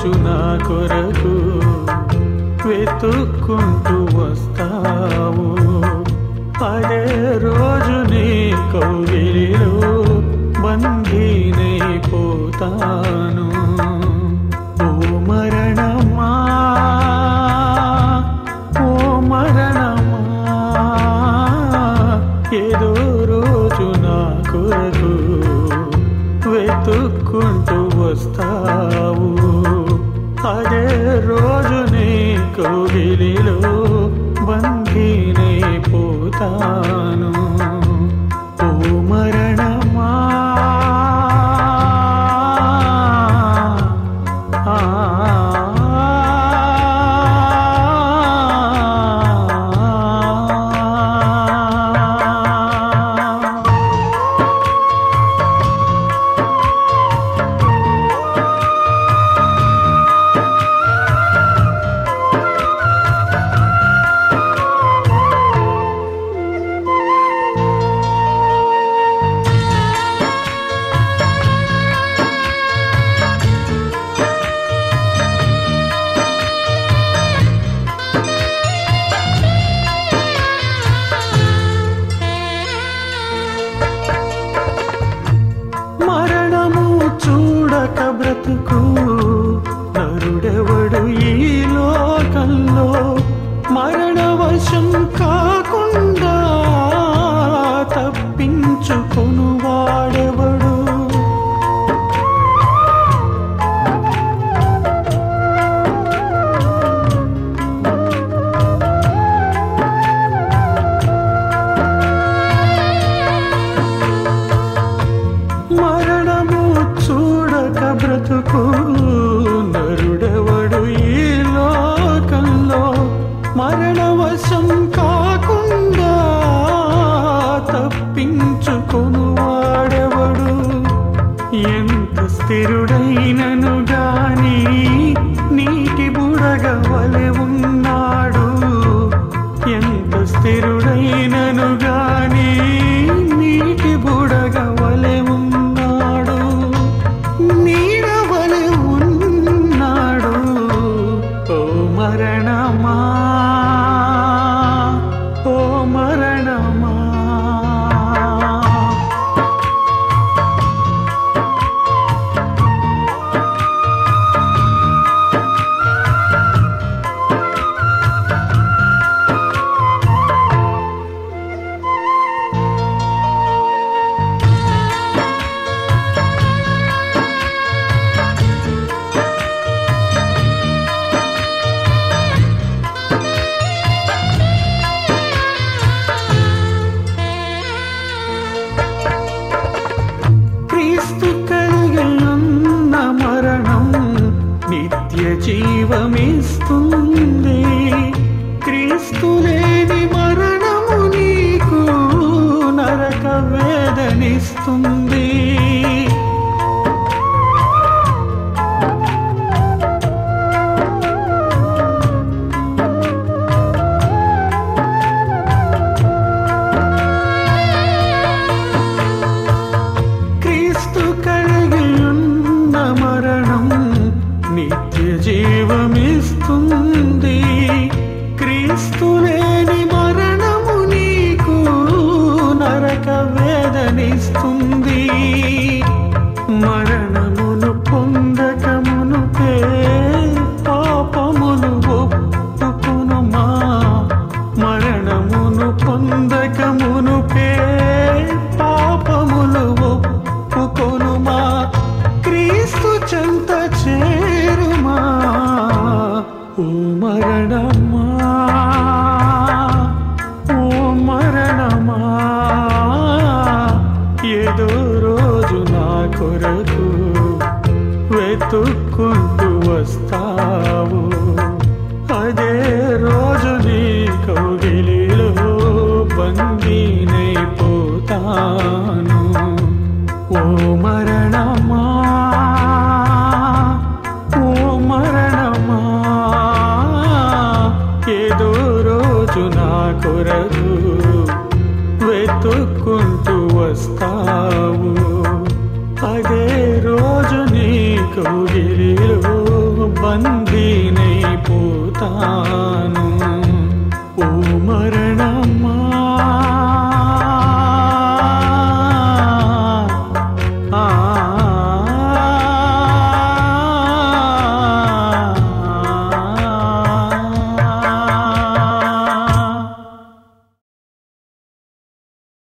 రోజు నా కొరకు వెతుక్కుంటూ వస్తావు అదే రోజు నీ కౌగిలిలో బందీనైపోతాను ఓ మరణమా ఓ మరణమా ఏదో రోజు నా కొరకు వెతుక్కుంటూ వస్తావు అదే రోజు నీ కోగిలిలో బందీనైపోతాను ఓ మరణమా ఆ మరణము చూడక బ్రతుకు నరుడెవడు ఈ లోకంలో మరణవశం కాకుండా తప్పించుకొను వాడెవడు మరణము చూడక బ్రతుకు నరుడెవడు ఈ లోకంలో మరణవశం కాకుండా తప్పించుకొను వాడెవడు ఎంత స్థిరుడైనను గాని నీటి బుడగ వలె ఉన్నాడు ఎంత స్థిరుడైనను గాని నీటి బుడగ వలె ఉన్నాడు నీడ వలె ఉన్నాడు ఓ మరణమా ఓ మరణమా క్రీస్తు కలిగిన మరణం నిత్య జీవమిస్తుంది క్రీస్తు లేని మరణము నీకు నరక వేదనిస్తుంది క్రీస్తు కలిగియున్న మరణం నిత్య జీవమిస్తుంది క్రీస్తు లేని మరణము నీకు నరక వేదనిస్తుంది మరణమును పొందకమును పాపమును ఒప్పుకునుమా మరణమును పొందకమును పాపములు ఒప్పుకొనుమా క్రీస్తు చెంత చేరుమా ఓ మరణమా ఓ మరణమా ఏదో రోజు నా కొరకు వెతుక్కుంటూ వస్తావు